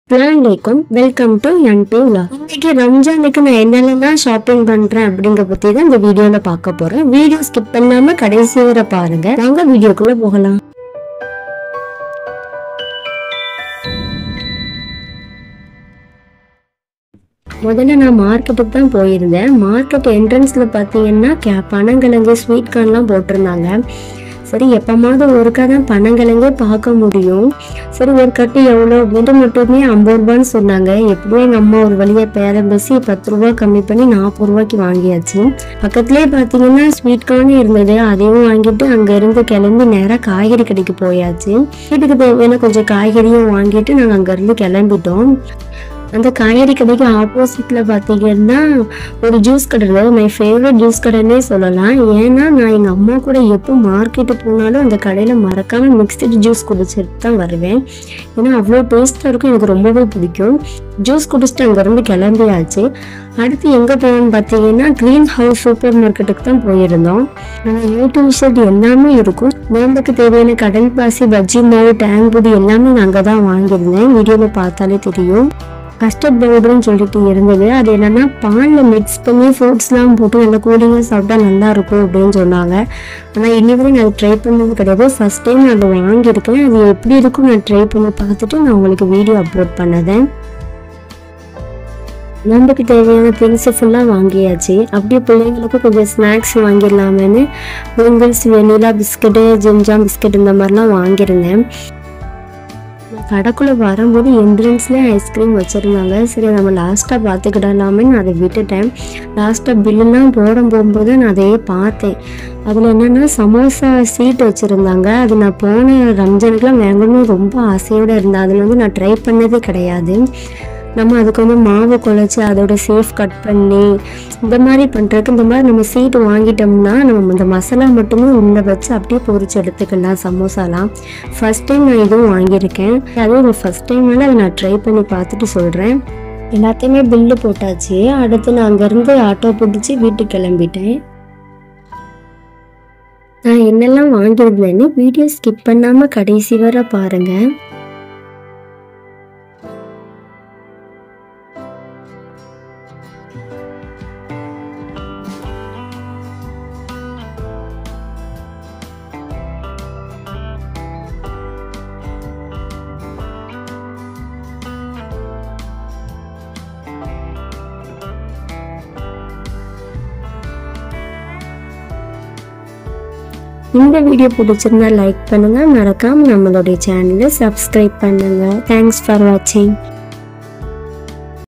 அஸ்லாம் வலைக்கும் welcome to NP vlog இன்னைக்கு ரம்ஜானுக்கு நான் என்னெல்லாம் ஷாப்பிங் பண்றேன் அப்படிங்கிற பத்தி தான் இந்த வீடியோல பார்க்க போறேன் வீடியோ ஸ்கிப் பண்ணாம கடைசி வரை பாருங்க வாங்க வீடியோக்குள்ள போகலாம் முதல்ல நான் மார்க்கெட்டுக்கு தான் போயிருந்தேன் மார்க்கெட் என்ட்ரன்ஸ்ல பார்த்தீங்கன்னா கே பனங்கிழங்கு ஸ்வீட் கார்ன்லாம் போட்டிருந்தாங்க சரி எப்பமாவது ஒருக்கா தான் பனங்கிழங்கே பார்க்க முடியும் சரி ஒரு கட்டு எவ்வளோ அப்படின்ட்டு மட்டுமே ஐம்பது ரூபான்னு சொன்னாங்க எப்படியும் எங்கள் அம்மா ஒரு வழியாக பேரம் பேசி பத்து ரூபா கம்மி பண்ணி நாற்பது ரூபாய்க்கு வாங்கியாச்சு பக்கத்துலேயே பார்த்தீங்கன்னா ஸ்வீட் கார்ன் இருந்தது அதையும் வாங்கிட்டு அங்கேருந்து கிளம்பி நேராக காய்கறி கடைக்கு போயாச்சு வீட்டுக்கு தேவையான கொஞ்சம் காய்கறியும் வாங்கிட்டு நாங்கள் அங்கேருந்து கிளம்பிட்டோம் அந்த காய்கறி கடைக்கு ஆப்போசிட்ல பாத்தீங்கன்னா ஒரு ஜூஸ் கடை இருந்தது மை ஃபேவரட் ஜூஸ் கடைன்னே சொல்லலாம் ஏன்னா நான் எங்க அம்மா கூட எப்போ மார்க்கெட்டு போனாலும் அந்த கடையில மறக்காம மிக்ஸ்டு ஜூஸ் குடிச்சிட்டு தான் வருவேன் ஏன்னா அவ்வளோ டேஸ்டா இருக்கும் எனக்கு ரொம்பவே பிடிக்கும் ஜூஸ் குடிச்சிட்டு அங்கேருந்து கிளம்பியாச்சு அடுத்து எங்கே போனோம்னு பார்த்தீங்கன்னா க்ரீன் ஹவுஸ் சூப்பர் மார்க்கெட்டுக்கு தான் போயிருந்தோம் ஏ டு ஷர்ட் எல்லாமே இருக்கும் நோம்புக்கு தேவையான கடல் பாசி பஜ்ஜி மாவு டேங் பொடி எல்லாமே நான் அங்கே தான் வாங்கியிருந்தேன் வீடியோவில் பார்த்தாலே தெரியும் கஸ்டர்ட் பவுடர்னு சொல்லிட்டு இருந்தது அது என்னன்னா பாலில் மிக்ஸ் பண்ணி ஃப்ரூட்ஸ்லாம் போட்டு நல்லா கூலிங்காக சாப்பிட்டா நல்லா இருக்கும் அப்படின்னு சொன்னாங்க ஆனால் இன்னி வரை நான் ட்ரை பண்ணது கிடையாது ஃபர்ஸ்ட் டைம் நான் அதை வாங்கியிருக்கேன் அது எப்படி இருக்கும் நான் ட்ரை பண்ணி பார்த்துட்டு நான் உங்களுக்கு வீடியோ அப்லோட் பண்ணதேன் நோம்புக்கு தேவையான திங்ஸ் ஃபுல்லாக வாங்கியாச்சு அப்படியே பிள்ளைங்களுக்கு கொஞ்சம் ஸ்நாக்ஸ் வாங்கிடலாமேன்னு noodles vanilla biscuit Jim Jam biscuit இந்த மாதிரிலாம் வாங்கியிருந்தேன் நான் கடைக்குள்ளே வரும்போது என்ட்ரன்ஸ்லேயே ஐஸ்கிரீம் வச்சுருந்தாங்க சரி நம்ம லாஸ்ட்டாக பார்த்துக்கிடலாமே நான் அதை விட்டுட்டேன் லாஸ்ட்டாக பில்லுலாம் போட போகும்போது நான் அதையே பார்த்தேன் அதில் என்னென்னா சமோசா சீட் வச்சுருந்தாங்க அது நான் போன ரம்ஜானுக்குலாம் வாங்கணும்னு ரொம்ப ஆசையோடு இருந்தேன் அதில் வந்து நான் ட்ரை பண்ணதே கிடையாது நம்ம அதுக்கு வந்து மாவு குழச்சி அதோட சேஃப் கட் பண்ணி இந்த மாதிரி பண்ணுறதுக்கு இந்த மாதிரி நம்ம சீட்டு வாங்கிட்டோம்னா நம்ம இந்த மசாலா மட்டுமே உள்ள வச்சு அப்படியே பொரிச்சு எடுத்துக்கலாம் சமோசாலாம் ஃபர்ஸ்ட் டைம் நான் இதுவும் வாங்கியிருக்கேன் அதுவும் ஃபர்ஸ்ட் டைம்னால அதை நான் ட்ரை பண்ணி பார்த்துட்டு சொல்கிறேன் எல்லாத்தையுமே பில்லு போட்டாச்சு அடுத்து நான் அங்கேருந்து ஆட்டோ பிடிச்சி வீட்டுக்கு கிளம்பிட்டேன் நான் என்னெல்லாம் வாங்கியிருந்தேன்னு வீடியோ ஸ்கிப் பண்ணாமல் கடைசி வரை பாருங்கள் இந்த வீடியோ பிடிச்சிருந்தா லைக் பண்ணுங்க மறக்காம நம்மளுடைய சேனலை சப்ஸ்கிரைப் பண்ணுங்க தேங்க்ஸ் ஃபார் வாட்சிங்